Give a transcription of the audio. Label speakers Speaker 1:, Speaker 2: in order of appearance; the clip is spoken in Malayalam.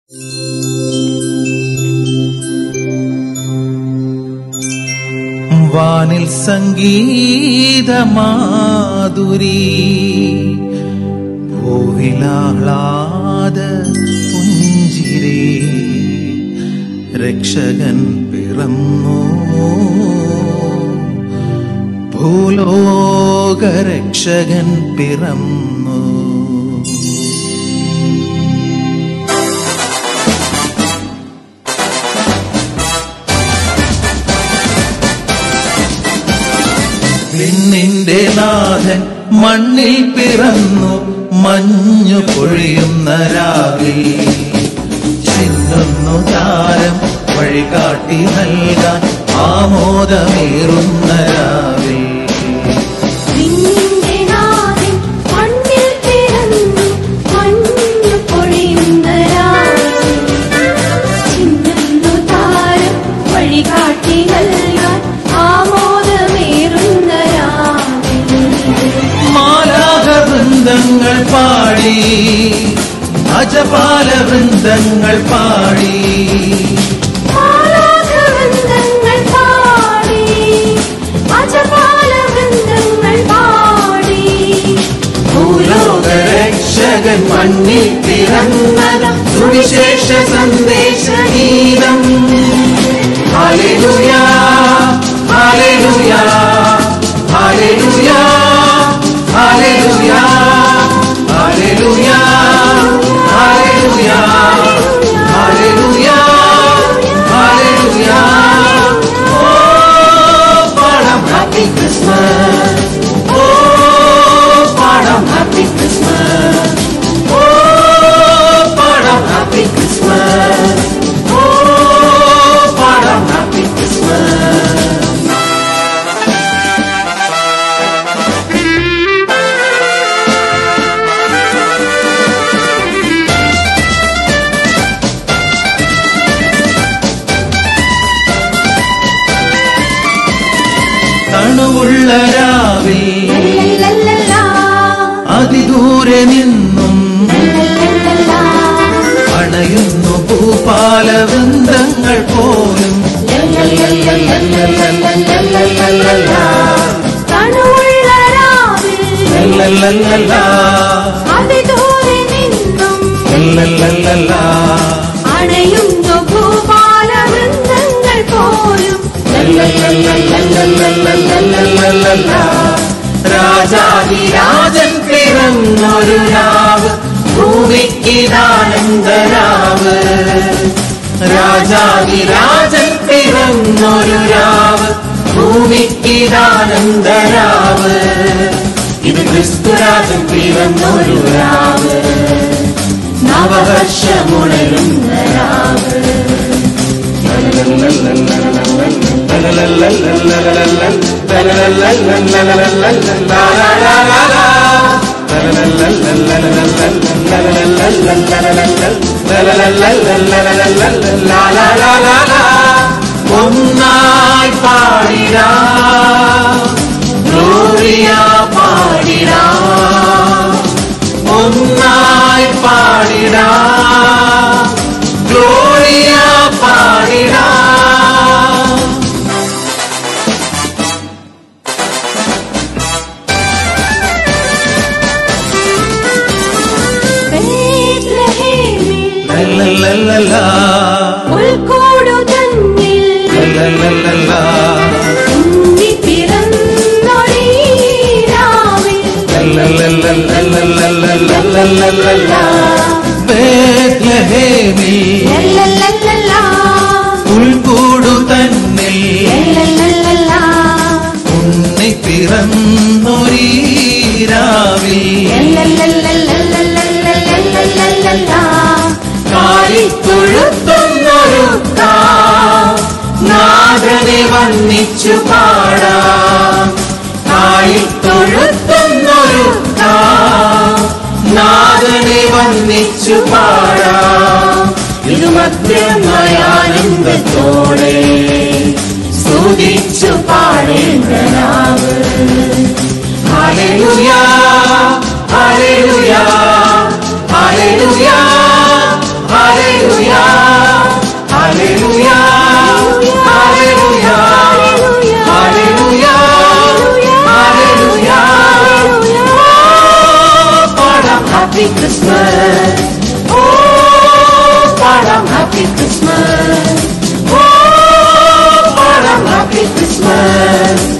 Speaker 1: വാനിൽ സംഗീത മാധുരി ഭൂവിലാഹ്ലാദ പുഞ്ചിരേ രക്ഷകൻ പിറന്നു ഭൂലോക രക്ഷകൻ പിറന്നു വിണ്ണിന്റെ നാഥൻ മണ്ണിൽ പിറന്നു മഞ്ഞു പൊഴിയുന്ന രാവിൽ ചിന്നുന്നു താരം വഴികാട്ടി നൽകാൻ ആമോദമേറുന്ന രാവിൽ
Speaker 2: നിന്റെ നാഥൻ മണ്ണിൽ പിറന്നു മഞ്ഞു പൊഴിയുന്ന രാവിൽ. ചിന്നുന്നു താരം വഴികാട്ടി നൽകാൻ ആമോദമേറുന്ന രാവിൽ.
Speaker 1: മാലാക വൃന്ദങ്ങൾ പാടി അജപാല വൃന്ദങ്ങൾ പാടി
Speaker 2: മാലാഖവൃന്ദങ്ങൾ പാടി, അജപാലവൃന്ദങ്ങൾ പാടി.
Speaker 1: ഭൂലോക രക്ഷകൻ മണ്ണിൽ പിറന്നത സുവിശേഷ സന്ദേശ ഗീതം hallelujah hallelujah hallelujah hallelujah hallelujah hallelujah hallelujah hallelujah ഓ പാടാം ഹാപ്പി ക്രിസ്മസ് ഓ പാടാം ഹാപ്പി ക്രിസ്മസ് ഓ പാടാം ഹാപ്പി ക്രിസ്മസ് ഓ പാടാം ഹാപ്പി ക്രിസ്മസ് തണുവുള്ള രാവിൽ
Speaker 2: ലല്ലല്ലല്ലാ,
Speaker 1: അതിദൂരെ നിന്നും
Speaker 2: ലല്ലല്ലല്ലാ,
Speaker 1: അണയുന്നു ഭൂപാല വൃന്ദങ്ങൾ പോലും
Speaker 2: ലല്ലല്ലല്ലല്ലല്ലല്ലല്ലല്ലല്ലാ. തണുവുള്ള രാവിൽ
Speaker 1: ലല്ലല്ലല്ലല്ലാ,
Speaker 2: അതിദൂരെ നിന്നും
Speaker 1: ലല്ലല്ലല്ലല്ലാ.
Speaker 2: അണയുന്നു ഭൂപാലവൃന്ദങ്ങൾ പോലും
Speaker 1: ലല്ലല്ലല്ലല്ലല്ലല്ലല്ലല്ലല്ലല്ലാ. രാജാതിരാജൻ പിറന്നൊരു രാവ് ഭൂമിക്കിതാനന്ദരാവ് രാജാതിരാജൻ പിറന്നൊരു രാവ് ഭൂമിക്കിതാനന്ദരാവ് ഇത് ക്രിസ്തുരാജൻ പിറന്നൊരു രാവ് നവഹർഷമുണരുന്ന രാവ് ഒന്നായി പാടിടാ ഗ്ലോറിയ പാടിടാ ഒന്നായി പാടിടാ ഗ്ലോറിയ പാടിടാ
Speaker 2: ബേത്ലഹേമിൽ
Speaker 1: ലല്ലല്ലല്ലല്ലാ,
Speaker 2: പുൽക്കൂടു തന്നിൽ
Speaker 1: ലല്ലല്ലല്ലല്ലാ,
Speaker 2: ഉണ്ണി പിറന്നൊരീ രാവിൽ
Speaker 1: ലല്ലല്ലല്ലല്ലല്ലല്ലല്ലല്ലല്ലല്ലാ. ബേത്ലഹേമിൽ
Speaker 2: ലല്ലല്ലല്ലല്ലാ,
Speaker 1: ഉൾക്കൂടു തന്നിൽ
Speaker 2: ലല്ലല്ലല്ലല്ലാ,
Speaker 1: ഉണ്ണി പിറന്നൊരീരാവിൽ
Speaker 2: ലല്ലല്ലല്ലല്ലല്ലല്ലല്ലല്ലല്ലാ.
Speaker 1: കാലിത്തൊഴുത്തുന്നൊരുക്ക നാഥനെ വന്നിച്ചു പാടാം കാലിത്തൊഴുത്തുന്നൊരുക്ക നാഥനെ വന്നിച്ചു പാടാം ഇത് മധ്യമായാനന്ദത്തോടെ സ്തുതിച്ചു പാടേണ്ടനാവ് hallelujah hallelujah hallelujah hallelujah happy Christmas ഓ പാടാം ഹാപ്പി ക്രിസ്മസ് ഓ പാടാം ഹാപ്പി ക്രിസ്മസ്